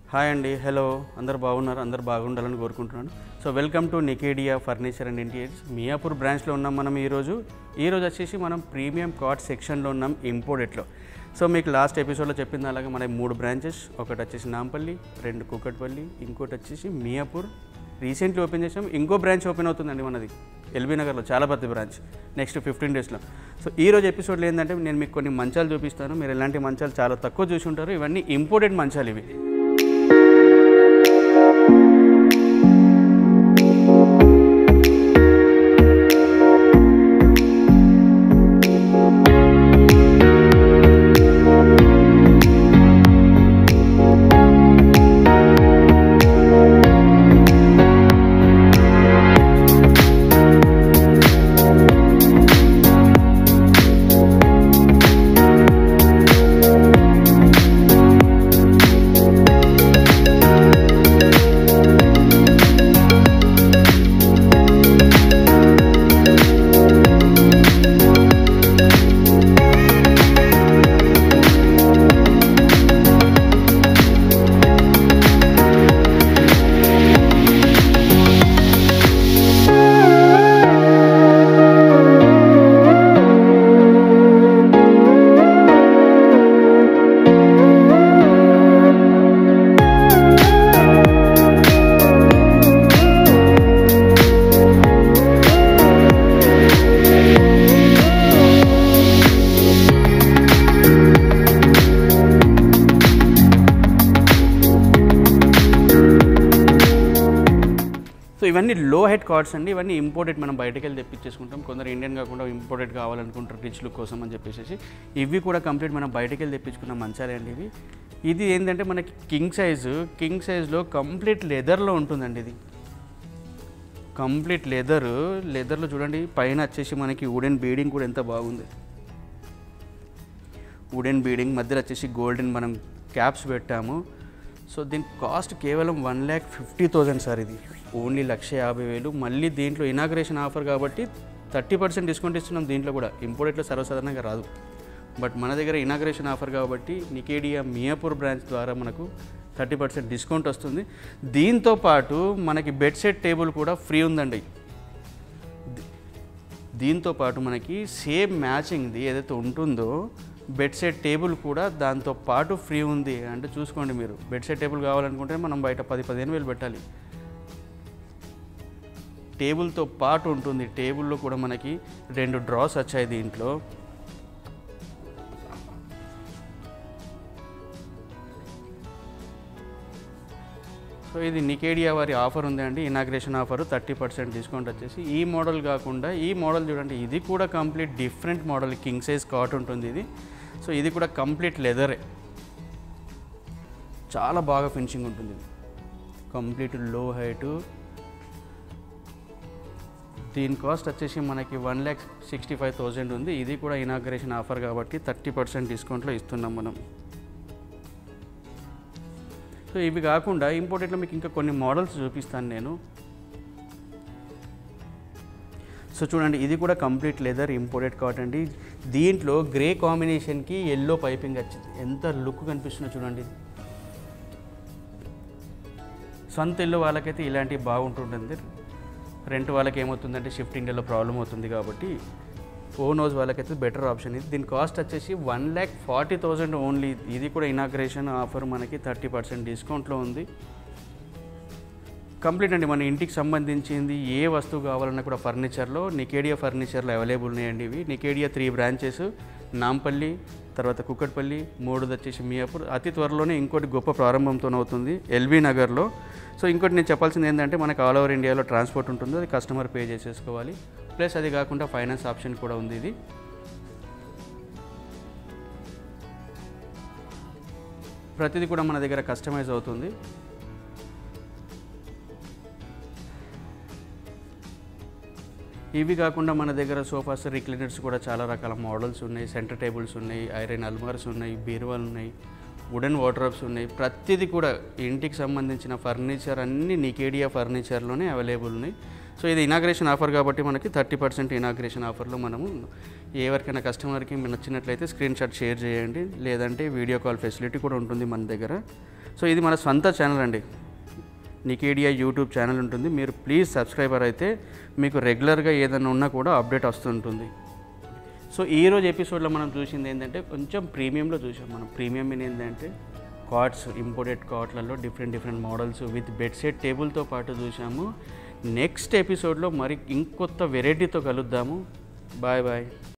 hi అండి hello అందరు బాగున్నారు అందరు బాగుండాలని కోరుకుంటున్నాను సో వెల్కమ్ టు నికేడియా ఫర్నిచర్ అండ్ ఇంటీరియర్స్ మియాపూర్ బ్రాంచ్లో ఉన్నాం మనం ఈరోజు ఈరోజు వచ్చేసి మనం ప్రీమియం కార్డ్ సెక్షన్లో ఉన్నాం ఇంపోర్టెట్లో సో మీకు లాస్ట్ ఎపిసోడ్లో చెప్పింది అలాగే మన మూడు బ్రాంచెస్ ఒకటి వచ్చేసి నాంపల్లి రెండు కుకట్పల్లి ఇంకోటి వచ్చేసి మియాపూర్ రీసెంట్లీ ఓపెన్ చేసాం ఇంకో బ్రాంచ్ ఓపెన్ అవుతుందండి మనది ఎల్బీ నగర్లో చాలా పెద్ద బ్రాంచ్ నెక్స్ట్ ఫిఫ్టీన్ డేస్లో సో ఈ రోజు ఎపిసోడ్లో ఏంటంటే నేను మీకు కొన్ని మంచాలు చూపిస్తాను మీరు ఎలాంటి మంచాలు చాలా తక్కువ చూసి ఉంటారు ఇవన్నీ ఇంపోర్టెడ్ మంచాలు ఇవి సో ఇవన్నీ లో హెడ్ కార్డ్స్ అండి ఇవన్నీ ఇంపోర్టెడ్ మనం బయటకు వెళ్ళి తెప్పించేసుకుంటాం కొందరు ఇండియన్ కాకుండా ఇంపోర్టెడ్ కావాలనుకుంటారు రిచ్ లుక్ కోసం అని చెప్పేసి ఇవి కూడా కంప్లీట్ మనం బయటకు వెళ్ళి తెప్పించుకున్న మంచాలే అండి ఇవి ఇది ఏంటంటే మనకి కింగ్ సైజు కింగ్ సైజ్లో కంప్లీట్ లెదర్లో ఉంటుందండి ఇది కంప్లీట్ లెదర్ లెదర్లో చూడండి పైన వచ్చేసి మనకి వుడెన్ బీడింగ్ కూడా ఎంత బాగుంది వుడెన్ బీడింగ్ మధ్యలో వచ్చేసి గోల్డెన్ మనం క్యాప్స్ పెట్టాము సో దీని కాస్ట్ కేవలం one lakh fifty thousand sir ఇది ఓన్లీ లక్ష యాభై వేలు మళ్ళీ దీంట్లో ఇనాగ్రేషన్ ఆఫర్ కాబట్టి థర్టీ పర్సెంట్ డిస్కౌంట్ ఇస్తున్నాం దీంట్లో కూడా ఇంపోర్టెట్లో సర్వసాధారణంగా రాదు బట్ మన దగ్గర ఇనాగ్రేషన్ ఆఫర్ కాబట్టి నికేడియా మియాపూర్ బ్రాంచ్ ద్వారా మనకు థర్టీ పర్సెంట్ డిస్కౌంట్ వస్తుంది దీంతో పాటు మనకి బెడ్ సెట్ టేబుల్ కూడా ఫ్రీ ఉందండి దీంతో పాటు మనకి సేమ్ మ్యాచింగ్ది ఏదైతే ఉంటుందో బెడ్ సెట్ టేబుల్ కూడా దాంతో పాటు ఫ్రీ ఉంది అంటే చూసుకోండి మీరు బెడ్ సెట్ టేబుల్ కావాలనుకుంటే మనం బయట పది పదిహేను వేలు పెట్టాలి టేబుల్తో పాటు ఉంటుంది టేబుల్లో కూడా మనకి రెండు డ్రాస్ వచ్చాయి దీంట్లో సో ఇది నికేడియా వారి ఆఫర్ ఉంది అండి inauguration offer thirty percent discount వచ్చేసి ఈ మోడల్ కాకుండా ఈ మోడల్ చూడండి ఇది కూడా complete different model king size cot ఉంటుంది ఇది సో ఇది కూడా కంప్లీట్ లెదరే చాలా బాగా ఫినిషింగ్ ఉంటుంది ఇది కంప్లీట్ లో హైటు దీని కాస్ట్ వచ్చేసి మనకి one lakh sixty five thousand ఉంది ఇది కూడా ఇనాగ్రేషన్ ఆఫర్ కాబట్టి థర్టీ పర్సెంట్ డిస్కౌంట్లో ఇస్తున్నాం మనం సో ఇవి కాకుండా ఇంపోర్టెడ్లో మీకు ఇంకా కొన్ని మోడల్స్ చూపిస్తాను నేను సో చూడండి ఇది కూడా కంప్లీట్ లెదర్ ఇంపోర్టెడ్ కాట్ అండి దీంట్లో గ్రే కాంబినేషన్కి ఎల్లో పైపింగ్ వచ్చింది ఎంత లుక్ కనిపిస్తుందో చూడండి సొంత ఇల్లు వాళ్ళకైతే ఇలాంటివి బాగుంటుంటుంది రెంట్ వాళ్ళకి ఏమవుతుందంటే షిఫ్టింగ్లో ప్రాబ్లం అవుతుంది కాబట్టి ఓన్ హౌస్ వాళ్ళకైతే బెటర్ ఆప్షన్ ఇది దీని కాస్ట్ వచ్చేసి one lakh forty thousand only ఇది కూడా ఇనాగ్రేషన్ ఆఫర్ మనకి థర్టీ పర్సెంట్ డిస్కౌంట్లో ఉంది కంప్లీట్ అండి మన ఇంటికి సంబంధించింది ఏ వస్తువు కావాలన్నా కూడా ఫర్నిచర్లో నికేడియా ఫర్నిచర్లో అవైలబుల్ ఉన్నాయండి ఇవి నికేడియా త్రీ బ్రాంచెస్ నాంపల్లి తర్వాత కుక్కట్పల్లి మూడుది వచ్చేసి మియాపూర్ అతి త్వరలోనే ఇంకోటి గొప్ప ప్రారంభంతో అవుతుంది ఎల్బీ నగర్లో సో ఇంకోటి నేను చెప్పాల్సింది ఏంటంటే మనకు ఆల్ ఓవర్ ఇండియాలో ట్రాన్స్పోర్ట్ ఉంటుంది అది కస్టమర్ పే చేసేసుకోవాలి ప్లస్ అది కాకుండా ఫైనాన్స్ ఆప్షన్ కూడా ఉంది ఇది ప్రతిదీ కూడా మన దగ్గర కస్టమైజ్ అవుతుంది ఇవి కాకుండా మన దగ్గర సోఫాస్ రిక్లైనర్స్ కూడా చాలా రకాల మోడల్స్ ఉన్నాయి సెంటర్ టేబుల్స్ ఉన్నాయి ఐరన్ అల్మార్స్ ఉన్నాయి బీరువాలు ఉన్నాయి వుడెన్ వార్డ్రోబ్స్ ఉన్నాయి ప్రతిదీ కూడా ఇంటికి సంబంధించిన ఫర్నిచర్ అన్ని నికేడియా ఫర్నిచర్లోనే అవైలబుల్ ఉన్నాయి సో ఇది ఇనాగ్రేషన్ ఆఫర్ కాబట్టి మనకి థర్టీ పర్సెంట్ ఇనాగ్రేషన్ ఆఫర్లో మనము ఎవరికైనా కస్టమర్కి మీరు నచ్చినట్లయితే స్క్రీన్ షాట్ షేర్ చేయండి లేదంటే వీడియో కాల్ ఫెసిలిటీ కూడా ఉంటుంది మన దగ్గర సో ఇది మన సొంత ఛానల్ అండి నికేడియా యూట్యూబ్ ఛానల్ ఉంటుంది మీరు ప్లీజ్ సబ్స్క్రైబర్ అయితే మీకు రెగ్యులర్గా ఏదైనా ఉన్నా కూడా అప్డేట్ వస్తుంటుంది సో ఈ రోజు ఎపిసోడ్లో మనం చూసింది ఏంటంటే కొంచెం ప్రీమియంలో చూసాం మనం ప్రీమియం ఏంటంటే కార్డ్స్ ఇంపోర్టెడ్ కార్ట్లలో different different models with bed set టేబుల్తో పాటు చూసాము నెక్స్ట్ ఎపిసోడ్లో మరి ఇంకొత్త వెరైటీతో కలుద్దాము బాయ్ బాయ్